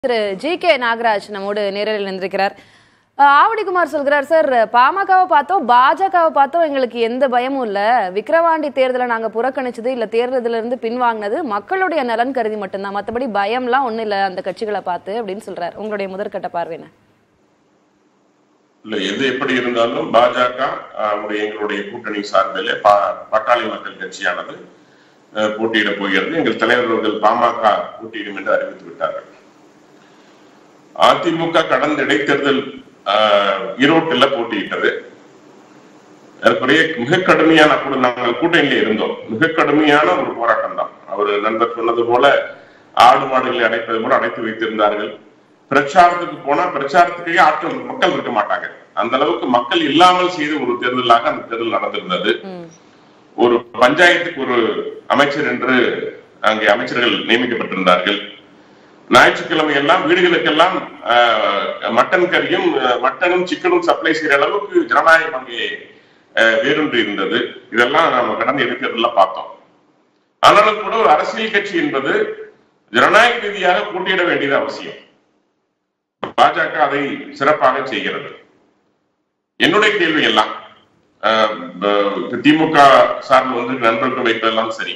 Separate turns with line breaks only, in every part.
திரு G K Nagaraj நம்மோடு நேரில் இருந்திருக்கிறார் அஹ் ஆவடிக்குமார் சொல்கிறார் சார் பாமகவை பார்த்தோம் பாஜகவை பார்த்தோம் எங்களுக்கு எந்த பயமும் இல்ல விக்கிரவாண்டி தேர்தலை நாங்க புறக்கணிச்சது இல்ல தேர்தலில் இருந்து பின்வாங்கினது மக்களுடைய நலன் கருதி மட்டும்தான் மத்தபடி பயம்லாம் ஒண்ணும் இல்ல அந்த கட்சிகளை பார்த்து அப்படின்னு சொல்றாரு உங்களுடைய முதற்கட்ட பார்வையின
இல்ல எது எப்படி இருந்தாலும் பாஜக ஆஹ், உடைய எங்களுடைய கூட்டணி சார்பில் பா- பாட்டாளி மக்கள் கட்சியானது ஆஹ், போட்டியிட போகிறது எங்கள் தலைவர் அவர்கள் பாமக போட்டியிடும் என்று அறிவித்து விட்டார்கள் அதிமுக கடந்த இடைத்தேர்தல் ஆஹ், ஈரோட்டில் போட்டியிட்டது அதற்குரிய மிக கடுமையான கூட நாங்கள் கூட்டணியில இருந்தோம் மிக கடுமையான ஒரு போராட்டம் தான் அவர் நண்பர் சொன்னது போல ஆடு மாடுகளை அடைப்பது போல அடைத்து வைத்திருந்தார்கள் பிரச்சாரத்துக்கு போனா பிரச்சாரத்துக்கே ஆட்கள் மக்கள் இருக்க மாட்டாங்க அந்த அளவுக்கு மக்கள் இல்லாமல் செய்த ஒரு தேர்தலாக அந்த தேர்தல் நடந்திருந்தது
ம்.
ஒரு பஞ்சாயத்துக்கு ஒரு அமைச்சர் என்று அங்கே அமைச்சர்கள் நியமிக்கப்பட்டிருந்தார்கள் ஞாயிற்றுக்கிழமை எல்லாம் வீடுகளுக்கெல்லாம் ஆஹ், மட்டன் கறியும் ஆஹ், மட்டனும் சிக்கனும் சப்ளை செய்யற அளவுக்கு ஜனநாயகம் அங்கே ஆஹ், வேரூன்றி இருந்தது இதெல்லாம் நம்ம கடந்த இடைத்தேர்தலில் பார்த்தோம் ஆனாலும் கூட ஒரு அரசியல் கட்சி என்பது ஜனநாயக ரீதியாக போட்டியிட வேண்டியது அவசியம் பாஜக அதை சிறப்பாக செய்கிறது என்னுடைய கேள்வி எல்லாம் ஆஹ், ப- திமுக சார்பில் வந்து நண்பர்கள் வைப்பதெல்லாம் சரி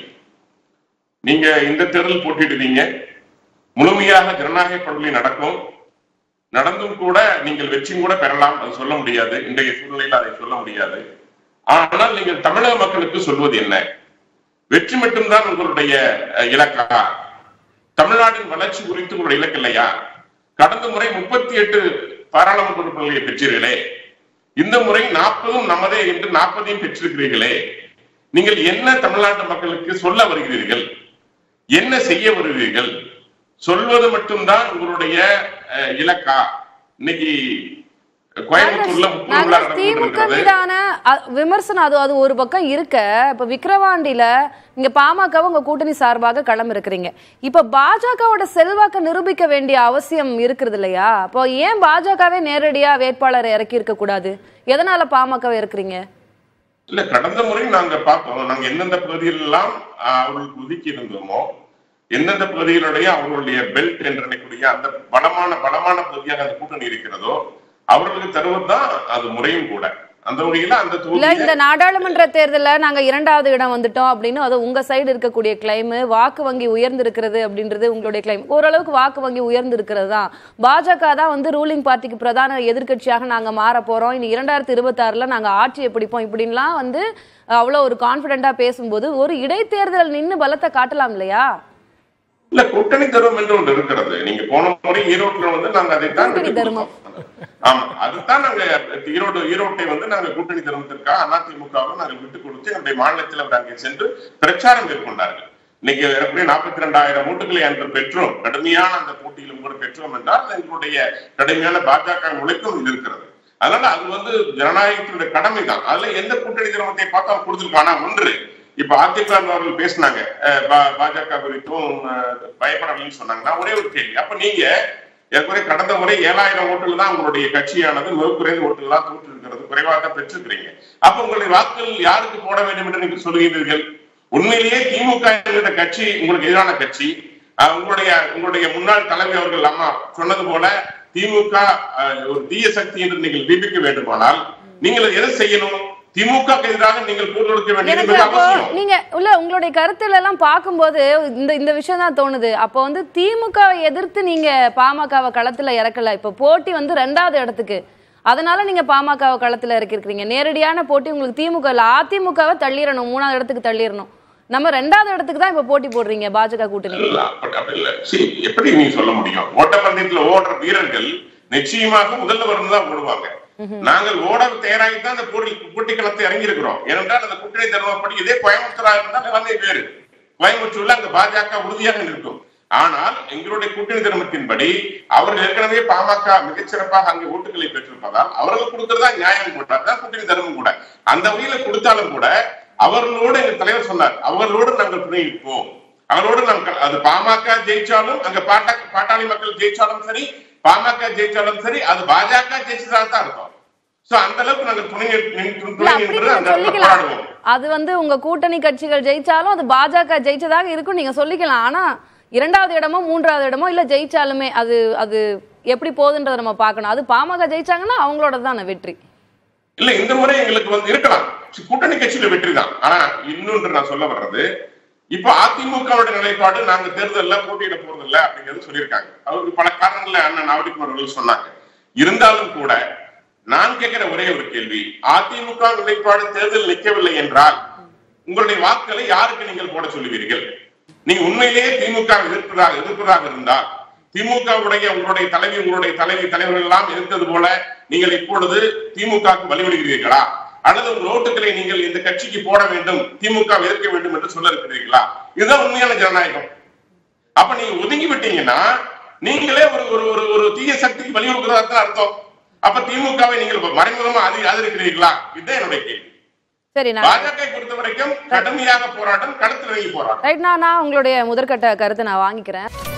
நீங்க இந்த தேர்தல் போட்டியிடுவீங்க முழுமையாக ஜனநாயக படுகொலை நடக்கும் நடந்தும் கூட நீங்கள் வெற்றியும் கூட பெறலாம் அது சொல்ல முடியாது இன்றைய சூழ்நிலையில் அதை சொல்ல முடியாது ஆனால் நீங்கள் தமிழக மக்களுக்கு சொல்வது என்ன வெற்றி மட்டும்தான் உங்களுடைய அஹ், இலக்கா தமிழ்நாட்டின் வளர்ச்சி குறித்து உங்களுடைய இலக்கு இல்லையா கடந்த முறை முப்பத்தி எட்டு பாராளுமன்ற உறுப்பினர்களை பெற்றீர்களே இந்த முறை நாற்பதும் நமதே என்று நாற்பதையும் பெற்றிருக்கிறீர்களே நீங்கள் என்ன தமிழ்நாட்டு மக்களுக்கு சொல்ல வருகிறீர்கள் என்ன செய்ய வருகிறீர்கள் சொல்வது மட்டும்தான் உங்களுடைய அஹ், இலக்கா இன்னைக்கு கோயம்புத்தூர்ல முப்பது விழா
நாங்க
நடந்து
திமுக
கொண்டிருக்கிறது
மீதான அ- விமர்சனம் அது அது ஒரு பக்கம் இருக்க இப்ப விக்கிரவாண்டியில இங்க பாமக உங்க கூட்டணி சார்பாக களம் இருக்கிறீங்க இப்ப பாஜகவோட செல்வாக்க நிரூபிக்க வேண்டிய அவசியம் இருக்கிறது இல்லையா அப்போ ஏன் பாஜகவே நேரடியா வேட்பாளரை இறக்கி இருக்க கூடாது எதனால பாமகவை இருக்கிறீங்க
இல்ல கடந்த முறை நாங்க பார்த்தோம் நாங்க எந்தெந்த பகுதிகள் எல்லாம் ஆஹ், அவர்களுக்கு ஒதுக்கி இருந்தோமோ எந்தெந்த பகுதிகளுடைய அவர்களுடைய பெல்ட் என்று நினைக்கக்கூடிய அந்த பலமான பலமான பகுதியாக அந்த கூட்டணி இருக்கிறதோ அவர்களுக்கு தருவதுதான் அது முறையும் கூட அந்த வகையில அந்த
இல்ல
தொகுதியை
இந்த நாடாளுமன்ற தேர்தல்ல நாங்க இரண்டாவது இடம் வந்துட்டோம் அப்படின்னு அது உங்க சைடு இருக்கக்கூடிய கிளைம் வாக்கு வங்கி உயர்ந்து இருக்கிறது அப்படின்றது உங்களுடைய கிளைம் ஓரளவுக்கு வாக்கு வங்கி உயர்ந்து இருக்கிறது தான் பாஜக தான் வந்து ரூலிங் பார்ட்டிக்கு பிரதான எதிர்க்கட்சியாக நாங்க மாற போறோம் இனி இரண்டாயிரத்தி இருபத்தாறுல நாங்க ஆட்சியை பிடிப்போம் இப்படின்லாம் வந்து அவ்வளவு ஒரு கான்பிடண்டா பேசும்போது ஒரு இடைத்தேர்தல் நின்னு பலத்தை காட்டலாம் இல்லையா
இல்ல கூட்டணி தர்மம் என்று ஒன்று இருக்கிறது நீங்க போன முறை ஈரோட்டுல வந்து நாங்க அதைத்தான்
கூட்டணி
விட்டுக்
தர்மம்.
கொடுத்தோம். ஆமா அதுதான் நாங்க ஈரோடு ஈரோட்டை வந்து நாங்க கூட்டணி தர்மத்திற்காக அதிமுகவை நாங்கள் விட்டுக் கொடுத்து எங்களுடைய மாநிலத்தில் அவர் அங்கே சென்று பிரச்சாரம் மேற்கொண்டார்கள் இன்னைக்கு ஏறக்குறைய நாற்பத்தி ரெண்டாயிரம் ஓட்டுகளை அன்று பெற்றோம் கடுமையான அந்த போட்டியிலும் கூட பெற்றோம் என்றால் அது எங்களுடைய கடுமையான பாஜக உழைப்பும் இது இருக்கிறது அதனால அது வந்து ஜனநாயகத்தினுடைய கடமை தான் அதுல எந்த கூட்டணி தர்மத்தை பார்த்து அவர் கொடுத்திருக்கானா ஒன்று இப்ப அதிமுக அவர்கள் பேசினாங்க அஹ், பா- பாஜக குறித்தும் அஹ், பயப்படலன்னு சொன்னாங்கன்னா ஒரே ஒரு கேள்வி அப்ப நீங்க ஏற்கனவே கடந்த முறை ஏழாயிரம் ஓட்டுகள் தான் உங்களுடைய கட்சியானது மிக குறைந்த ஓட்டுகள் தான் தோற்று இருக்கிறது குறைவாக தான் பெற்றிருக்கிறீங்க அப்ப உங்களுடைய வாக்குகள் யாருக்கு போட வேண்டும் என்று நீங்கள் சொல்கிறீர்கள் உண்மையிலேயே திமுக என்கிற கட்சி உங்களுக்கு எதிரான கட்சி அஹ், உங்களுடைய உங்களுடைய முன்னாள் தலைமை அவர்கள் அம்மா சொன்னது போல திமுக அஹ், ஒரு தீய சக்தி என்று நீங்கள் பிபிக்க வேண்டுமானால் நீங்கள் எதை செய்யணும் திமுக க்கு எதிராக நீங்கள் போர் தொடுக்க வேண்டியது
எனக்கு
மிக
அப்போ
அவசியம்
நீங்க இல்ல உங்களுடைய கருத்துல எல்லாம் பார்க்கும்போது இந்த இந்த விஷயம் தான் தோணுது அப்போ வந்து திமுகவை எதிர்த்து நீங்க பாமகவை களத்துல இறக்கல இப்ப போட்டி வந்து ரெண்டாவது இடத்துக்கு அதனால நீங்க பாமகவை களத்துல இறக்கிருக்கீங்க நேரடியான போட்டி உங்களுக்கு திமுக இல்ல அதிமுகவை தள்ளிடணும் மூணாவது இடத்துக்கு தள்ளிடணும் நம்ம ரெண்டாவது இடத்துக்கு தான் இப்ப போட்டி போடுறீங்க பாஜக கூட்டணி
இல்ல, அப்படி அப்படி இல்ல சரி எப்படி நீங்க சொல்ல முடியும் ஓட்டப்பந்தயத்துல ஓடுற வீரர்கள் நிச்சயமாக முதல்ல வரணும் தான் ஓடுவாங்க நாங்கள் ஓட தயாராகி தான் அந்த போட்டி போட்டி களத்தை இறங்கி இருக்கிறோம் ஏனென்றால் அந்த கூட்டணி தருவப்படி இதே கோயம்புத்தூரா இருந்தால் நிலைமை வேறு கோயம்புத்தூர்ல அங்க பாஜக உறுதியாக நிற்கும் ஆனால் எங்களுடைய கூட்டணி தர்மத்தின்படி அவர்கள் ஏற்கனவே பாமக மிகச்சிறப்பாக அங்கே ஓட்டுகளை பெற்றிருப்பதால் அவர்கள் கொடுக்கறதா நியாயம் கூட அதுதான் கூட்டணி தர்மம் கூட அந்த வகையில கொடுத்தாலும் கூட அவர்களோடு எங்க தலைவர் சொன்னார் அவர்களோடு நாங்கள் துணை இருப்போம் அவரோடு நாம் க- அது பாமக ஜெயிச்சாலும் அங்க பாட்டா பாட்டாளி மக்கள் ஜெயிச்சாலும் சரி பாமக ஜெயிச்சாலும் சரி அது பாஜக ஜெயிச்சதா தான் இருக்கும் சோ அந்த அளவுக்கு நாங்க துணை நின்று- நின்று-
இல்ல
துணை
அப்படி
நின்று
நீங்க
அந்த இடத்துல
சொல்லிக்கலாம்
போராடுவோம்
அது வந்து உங்க கூட்டணி கட்சிகள் ஜெயிச்சாலும் அது பாஜக ஜெயிச்சதாக இருக்கும் நீங்க சொல்லிக்கலாம் ஆனா இரண்டாவது இடமோ மூன்றாவது இடமோ இல்ல ஜெயிச்சாலுமே அது அது எப்படி போகுதுன்றதை நம்ம பார்க்கணும் அது பாமக ஜெயிச்சாங்கன்னா அவங்களோட தான் வெற்றி
இல்ல இந்த முறை எங்களுக்கு வந்து இருக்கலாம் கூட்டணி கட்சியில வெற்றி தான் ஆனா இன்னொன்று நான் சொல்ல வர்றது இப்ப அதிமுகவோட நிலைப்பாடு நாங்க தேர்தல்ல போட்டியிட போறது இல்ல அப்படிங்கிறது சொல்லியிருக்காங்க அவருக்கு பல காரணங்கள்ல அண்ணன் நாவடிக்குமார் அவர்கள் சொன்னாங்க இருந்தாலும் கூட நான் கேட்கிற ஒரே ஒரு கேள்வி அதிமுக நிலைப்பாடு தேர்தல் நிற்கவில்லை என்றால் உங்களுடைய வாக்குகளை யாருக்கு நீங்கள் போட சொல்லுவீர்கள் நீங்க உண்மையிலேயே திமுக எதிர்ப்பதாக எதிர்ப்பதாக இருந்தால் திமுகவுடைய உங்களுடைய தலைவி உங்களுடைய தலைவி தலைவர்கள் எல்லாம் இருந்தது போல நீங்கள் இப்பொழுது திமுகவுக்கு வழிவிடுகிறீர்களா அல்லது உங்கள் ஓட்டுகளை நீங்கள் இந்த கட்சிக்கு போட வேண்டும் திமுக எதிர்க்க வேண்டும் என்று சொல்ல இருக்கிறீர்களா இதுதான் உண்மையான ஜனநாயகம் அப்ப நீங்க ஒதுங்கி விட்டீங்கன்னா நீங்களே ஒரு ஒரு ஒரு ஒரு தீய சக்திக்கு வழிவகுக்கிறதா தான் அர்த்தம் அப்ப திமுகவை நீங்கள் மறைமுகமா ஆதி- ஆதரிக்கிறீர்களா இதுதான் என்னுடைய கேள்வி
சரி நான்
பாஜக பொறுத்த வரைக்கும் கடுமையாக போராட்டம் களத்தில் இறங்கி போராட்டம்
ரைட் நான் நான் உங்களுடைய முதற்கட்ட கருத்தை நான் வாங்கிக்கிறேன்